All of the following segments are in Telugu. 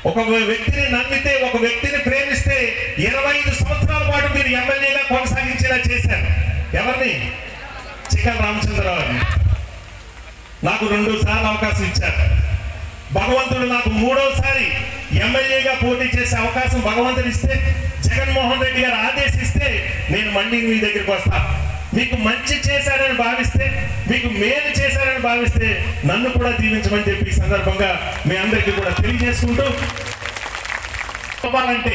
ఒక వ్యక్తిని నమ్మితే ఒక వ్యక్తిని ప్రేమిస్తే ఇరవై ఐదు సంవత్సరాల పాటు మీరు ఎమ్మెల్యేగా కొనసాగించేలా చేశారు ఎవరిని చిక్కల రామచంద్రరావు గారిని. నాకు రెండు సార్లు అవకాశం ఇచ్చారు భగవంతుడు నాకు మూడోసారి ఎమ్మెల్యేగా పోటీ చేసే అవకాశం భగవంతుడు ఇస్తే జగన్మోహన్ రెడ్డి గారు ఆదేశిస్తే నేను మళ్ళీ మీ దగ్గరికి వస్తా మీకు మంచి చేశారని భావిస్తే మీకు మేలు చేశారని భావిస్తే నన్ను కూడా దీవించమని చెప్పి ఈ సందర్భంగా మీ అందరికీ కూడా తెలియజేసుకుంటూ చెప్పాలంటే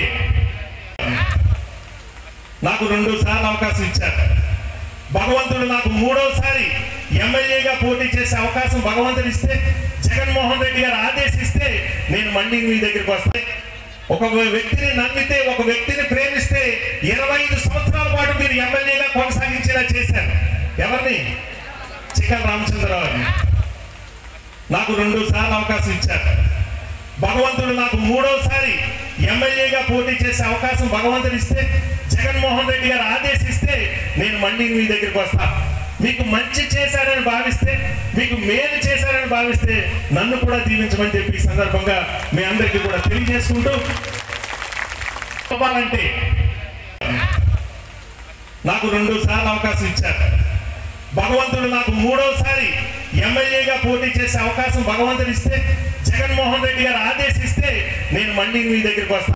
నాకు రెండు సార్లు అవకాశం ఇచ్చారు భగవంతుడు నాకు మూడోసారి ఎమ్మెల్యేగా పోటీ చేసే అవకాశం భగవంతుడు ఇస్తే జగన్మోహన్ రెడ్డి గారు ఆదేశిస్తే నేను మళ్ళీ మీ దగ్గరికి వస్తే ఒక వ్యక్తిని నమ్మితే ఒక వ్యక్తిని ప్రేమిస్తే ఇరవై ఐదు సంవత్సరాల పాటు మీరు ఎమ్మెల్యేగా కొనసాగించేలా చేశారు ఎవరిని చిక్కల రామచంద్రరావు గారిని. నాకు రెండు సార్లు అవకాశం ఇచ్చారు భగవంతుడు నాకు మూడోసారి ఎమ్మెల్యేగా పోటీ చేసే అవకాశం భగవంతుడు ఇస్తే జగన్మోహన్ రెడ్డి గారు ఆదేశిస్తే నేను మళ్ళీ మీ దగ్గరికి వస్తా మీకు మంచి చేశారని భావిస్తే మీకు మేలు చేశారని భావిస్తే నన్ను కూడా దీవించమని చెప్పి ఈ సందర్భంగా మీ అందరికీ కూడా తెలియజేసుకుంటూ చెప్పాలంటే నాకు రెండు సార్లు అవకాశం ఇచ్చారు భగవంతుడు నాకు మూడోసారి ఎమ్మెల్యేగా పోటీ చేసే అవకాశం భగవంతుడు ఇస్తే జగన్మోహన్ రెడ్డి గారు ఆదేశిస్తే నేను మళ్ళీ మీ దగ్గరికి వస్తా